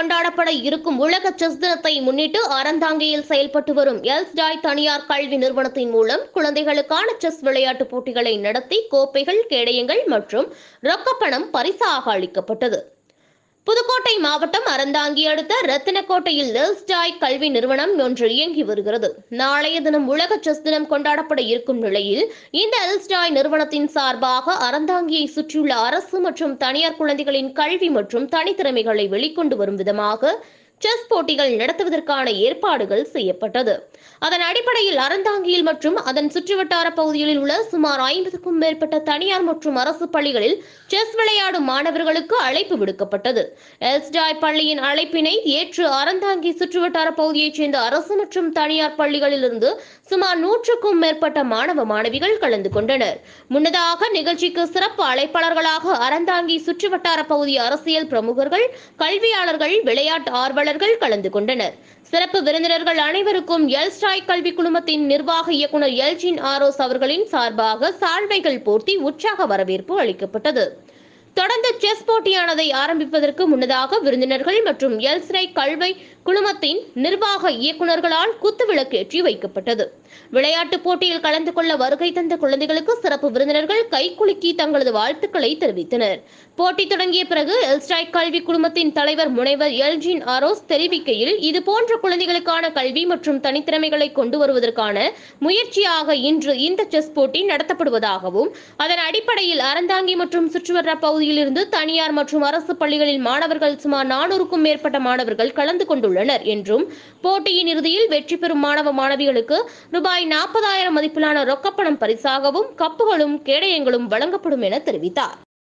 கொண்டாடப்பட இருக்கும் உலக செஸ் தினத்தை முன்னிட்டு அறந்தாங்கியில் செயல்பட்டு வரும் எல்ஸ்டாய் தனியார் கல்வி நிறுவனத்தின் மூலம் குழந்தைகளுக்கான செஸ் விளையாட்டுப் போட்டிகளை நடத்தி கோப்பைகள் கேடயங்கள் மற்றும் ரொக்கப்பணம் பரிசாக அளிக்கப்பட்டது புதுக்கோட்டை மாவட்டம் அறந்தாங்கி அடுத்த ரத்தினக்கோட்டையில் எல்ஸ்டாய் கல்வி நிறுவனம் ஒன்று இயங்கி வருகிறது நாளைய தினம் உலக செஸ் தினம் கொண்டாடப்பட இருக்கும் நிலையில் இந்த எல்ஸ்டாய் நிறுவனத்தின் சார்பாக அறந்தாங்கியை சுற்றியுள்ள அரசு மற்றும் தனியார் குழந்தைகளின் கல்வி மற்றும் தனித்திறமைகளை வெளிக்கொண்டு வரும் விதமாக செஸ் போட்டிகள் நடத்துவதற்கான ஏற்பாடுகள் செய்யப்பட்டது அதன் அடிப்படையில் அறந்தாங்கியில் மற்றும் அதன் சுற்றுவட்டார பகுதிகளில் உள்ள சுமார் ஐம்பதுக்கும் மேற்பட்ட தனியார் மற்றும் அரசு பள்ளிகளில் செஸ் விளையாடும் மாணவர்களுக்கு அழைப்பு விடுக்கப்பட்டது எல்ஸ்டாய் பள்ளியின் அழைப்பினை ஏற்று அறந்தாங்கி சுற்றுவட்டார பகுதியைச் சேர்ந்த அரசு மற்றும் தனியார் பள்ளிகளிலிருந்து சுமார் நூற்றுக்கும் மேற்பட்ட மாணவ மாணவிகள் கலந்து கொண்டனர் முன்னதாக நிகழ்ச்சிக்கு சிறப்பு அழைப்பாளர்களாக அறந்தாங்கி சுற்றுவட்டார பகுதி அரசியல் பிரமுகர்கள் கல்வியாளர்கள் விளையாட்டு ஆர்வலர்கள் கலந்து கொண்டனர் சிறப்பு விருந்தினர்கள் அனைவருக்கும் எல்ஸ்டாய் கல்வி குழுமத்தின் நிர்வாக இயக்குனர் எல்ஜின் ஆரோஸ் அவர்களின் சார்பாக சால்வைகள் போர்த்தி உற்சாக வரவேற்பு அளிக்கப்பட்டது தொடர்ந்து செஸ் போட்டியானதை ஆரம்பிப்பதற்கு முன்னதாக விருந்தினர்கள் மற்றும் எல்ஸ்ரை கல்வி குழுமத்தின் நிர்வாக இயக்குநர்களால் குத்துவிளக்கு ஏற்றி வைக்கப்பட்டது விளையாட்டுப் போட்டியில் கலந்து கொள்ள வருகை தந்த குழந்தைகளுக்கு சிறப்பு விருந்தினர்கள் கைக்குலுக்கி தங்களது வாழ்த்துக்களை தெரிவித்தனர் போட்டி தொடங்கிய பிறகு எல்ஸ்டாய் கல்வி குழுமத்தின் தலைவர் முனைவர் எல்ஜின் ஆரோஸ் தெரிவிக்கையில் இது போன்ற குழந்தைகளுக்கான கல்வி மற்றும் தனித்திறமைகளை கொண்டு வருவதற்கான முயற்சியாக இன்று இந்த செஸ் போட்டி நடத்தப்படுவதாகவும் அதன் அடிப்படையில் அறந்தாங்கி மற்றும் சுற்றுவட்டார பகுதியிலிருந்து தனியார் மற்றும் அரசு பள்ளிகளில் மாணவர்கள் சுமார் நானூறுக்கும் மேற்பட்ட மாணவர்கள் கலந்து கொண்டுள்ளனர் என்றும் போட்டியின் இறுதியில் வெற்றி பெறும் மாணவ மாணவிகளுக்கு ரூபாய் நாற்பதாயிரம் மதிப்பிலான ரொக்கப்பணம் பரிசாகவும் கப்புகளும் கேடயங்களும் வழங்கப்படும் என தெரிவித்தார்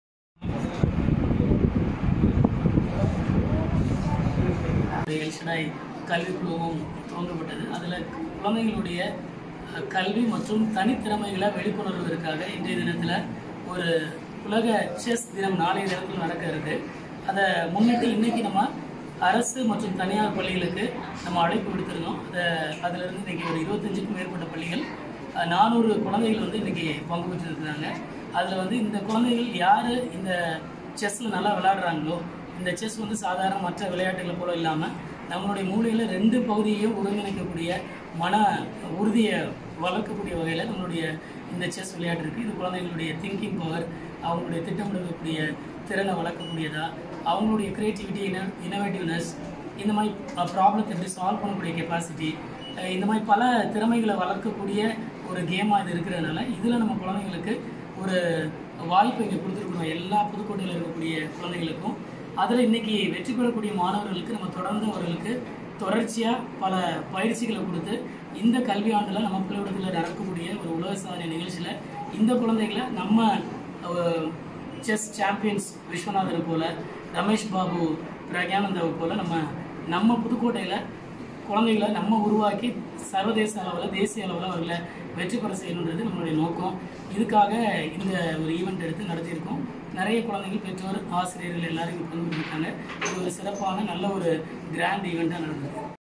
எல்ஷடாய் கல்வி குழுமம் துவங்கப்பட்டது அதில் குழந்தைகளுடைய அஹ், கல்வி மற்றும் தனித்திறமைகளை வெளிக்கொணர்வதற்காக இன்றைய தினத்தில் ஒரு உலக செஸ் தினம் நாளைய தினத்தில் நடக்க இருக்கு அதை முன்னிட்டு இன்னைக்கு நம்ம அரசு மற்றும் தனியார் பள்ளிகளுக்கு நம்ம அழைப்பு விடுத்திருந்தோம் அதை அதிலிருந்து இன்னைக்கு ஒரு இருபத்தஞ்சுக்கும் மேற்பட்ட பள்ளிகள் அஹ், நானூறு குழந்தைகள் வந்து இன்னைக்கு பங்கு பெற்றிருக்கிறாங்க அதில் வந்து இந்த குழந்தைகள் யார் இந்த செஸ்ஸில் நல்லா விளையாடுறாங்களோ இந்த செஸ் வந்து சாதாரண மற்ற விளையாட்டுகளை போல இல்லாமல் நம்மளுடைய மூளையில் ரெண்டு பகுதியையும் ஒருங்கிணைக்கக்கூடிய மன உறுதியை வளர்க்கக்கூடிய வகையில் நம்மளுடைய இந்த செஸ் விளையாட்டு இருக்குது இது குழந்தைங்களுடைய திங்கிங் பவர் அவங்களுடைய திட்டமிடக்கூடிய திறனை வளர்க்கக்கூடியதா அவங்களுடைய க்ரியேட்டிவிட்டி இன இனோவேட்டிவ்னஸ் இந்த மாதிரி ப்ராப்ளத்தை எப்படி சால்வ் பண்ணக்கூடிய கெப்பாசிட்டி இந்த மாதிரி பல திறமைகளை வளர்க்கக்கூடிய ஒரு கேமாக இது இருக்கிறதுனால இதில் நம்ம குழந்தைங்களுக்கு ஒரு வாய்ப்பை இங்கே கொடுத்துருக்கணும் எல்லா புதுக்கோட்டையில் இருக்கக்கூடிய குழந்தைகளுக்கும் அதில் இன்னைக்கு வெற்றி பெறக்கூடிய மாணவர்களுக்கு நம்ம தொடர்ந்து அவர்களுக்கு தொடர்ச்சியாக பல பயிற்சிகளை கொடுத்து இந்த கல்வியாண்டில் நம்ம பள்ளிக்கூடத்தில் நடக்கக்கூடிய ஒரு உலக சாதனை நிகழ்ச்சியில் இந்த குழந்தைகளை நம்ம செஸ் சாம்பியன்ஸ் விஸ்வநாதர் போல ரமேஷ் பாபு பிரக்யானந்தாவை போல நம்ம நம்ம புதுக்கோட்டையில் குழந்தைகளை நம்ம உருவாக்கி சர்வதேச அளவில் தேசிய அளவில் அவர்களை வெற்றி பெற செய்யணுன்றது நம்மளுடைய நோக்கம் இதுக்காக இந்த ஒரு ஈவெண்ட் எடுத்து நடத்தியிருக்கோம் நிறைய குழந்தைகள் பெற்றோர் ஆசிரியர்கள் எல்லாரும் இங்கே பங்கு பெற்றிருக்காங்க இது ஒரு சிறப்பான நல்ல ஒரு கிராண்ட் ஈவெண்ட்டாக நடந்தது